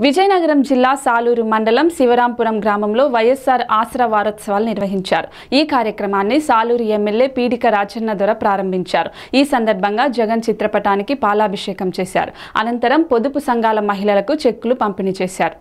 విజయనగరం జిల్లా సాలూరు మండలం శివరాంపురం గ్రామంలో వైఎస్ఆర్ ఆసరా వారోత్సవాలు నిర్వహించారు ఈ కార్యక్రమాన్ని సాలూరు ఎమ్మెల్యే పీడిక రాజన్న దొర ప్రారంభించారు ఈ సందర్భంగా జగన్ చిత్రపటానికి పాలాభిషేకం చేశారు అనంతరం పొదుపు సంఘాల మహిళలకు చెక్కులు పంపిణీ చేశారు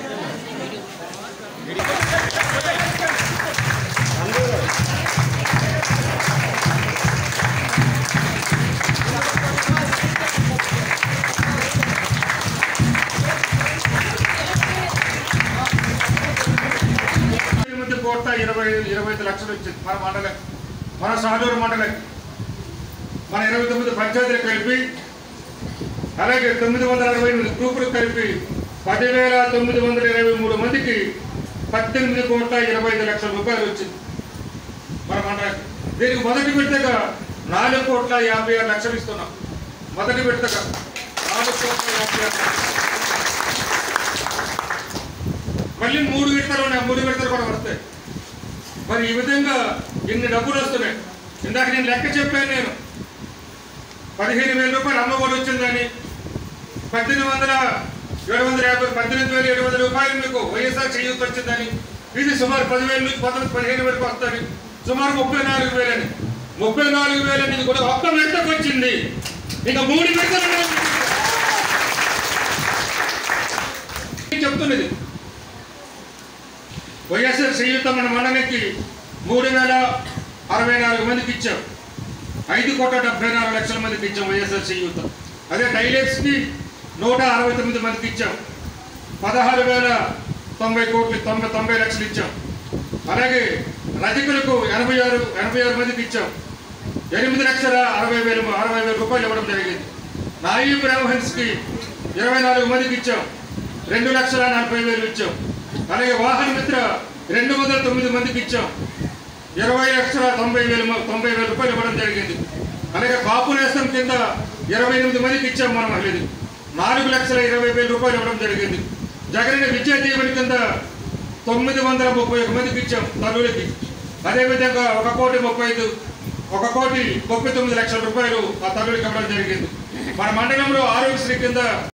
ఎనిమిది కోట్ల ఇరవై ఇరవై ఐదు లక్షలు వచ్చింది మన మండలం మన సాలూరు మండలం మన ఇరవై తొమ్మిది పంచాయతీలు కలిపి అలాగే తొమ్మిది వందల అరవై ఎనిమిది గ్రూపులు కలిపి పదివేల తొమ్మిది వందల ఇరవై మూడు మందికి పద్దెనిమిది కోట్ల ఇరవై ఐదు లక్షల రూపాయలు వచ్చింది మన మండలానికి దీనికి మొదటి విడతగా నాలుగు కోట్ల యాభై ఆరు లక్షలు ఇస్తున్నాం మొదటి విడతగా నాలుగు కోట్ల యాభై ఆరు లక్షలు మళ్ళీ మూడు విడతలు ఉన్నాయి మూడు విడతలు కూడా వస్తాయి మరి ఈ విధంగా ఇన్ని డబ్బులు వస్తున్నాయి ఇందాక నేను లెక్క చెప్పాను నేను పదిహేను వేల రూపాయలు అమ్మఒడి వచ్చిందని పద్దెనిమిది వందల ఏడు వందల యాభై పద్దెనిమిది వేల ఏడు వందల రూపాయలు మీకు వైఎస్ఆర్ చేయూత వచ్చిందని ఇది సుమారు పదివేల నుంచి పంతొమ్మిది పదిహేను వేలకు వస్తుంది సుమారు ముప్పై నాలుగు వేలని ముప్పై నాలుగు వేలని ఇది కూడా ఒక్క విడతకు వచ్చింది ఇంకా మూడు విడతలు ఉన్నాయి. చెప్తున్నది వైఎస్ఆర్ చేయూత మన మండలికి మూడు వేల అరవై నాలుగు మందికి ఇచ్చాం ఐదు కోట్ల డెబ్బై నాలుగు లక్షల మందికి ఇచ్చాం వైఎస్ఆర్ చేయూత అదే డైలెక్స్కి నూట అరవై తొమ్మిది మందికి ఇచ్చాం పదహారు వేల తొంభై కోట్లు తొంభై తొంభై లక్షలు ఇచ్చాం అలాగే రజకులకు ఎనభై ఆరు ఎనభై ఆరు మందికి ఇచ్చాం ఎనిమిది లక్షల అరవై వేలు అరవై వేల రూపాయలు ఇవ్వడం జరిగింది నాయీ బ్రాహ్మణ్స్కి ఇరవై నాలుగు మందికి ఇచ్చాం రెండు లక్షల నలభై వేలు ఇచ్చాం అలాగే వాహన మిత్ర రెండు వందల తొమ్మిది మందికి ఇచ్చాం ఇరవై లక్షల తొంభై వేలు తొంభై వేల రూపాయలు ఇవ్వడం జరిగింది అలాగే కాపు నేస్తం కింద ఇరవై ఎనిమిది మందికి ఇచ్చాం మనం మహిళది నాలుగు లక్షల ఇరవై వేల రూపాయలు ఇవ్వడం జరిగింది జగన్ విద్యా దీవెన కింద తొమ్మిది వందల ముప్పై ఒక మందికి ఇచ్చాం తల్లులకి అదేవిధంగా ఒక కోటి ముప్పై ఐదు ఒక కోటి ముప్పై తొమ్మిది లక్షల రూపాయలు ఆ తల్లులకి ఇవ్వడం జరిగింది మన మండలంలో ఆరోగ్యశ్రీ కింద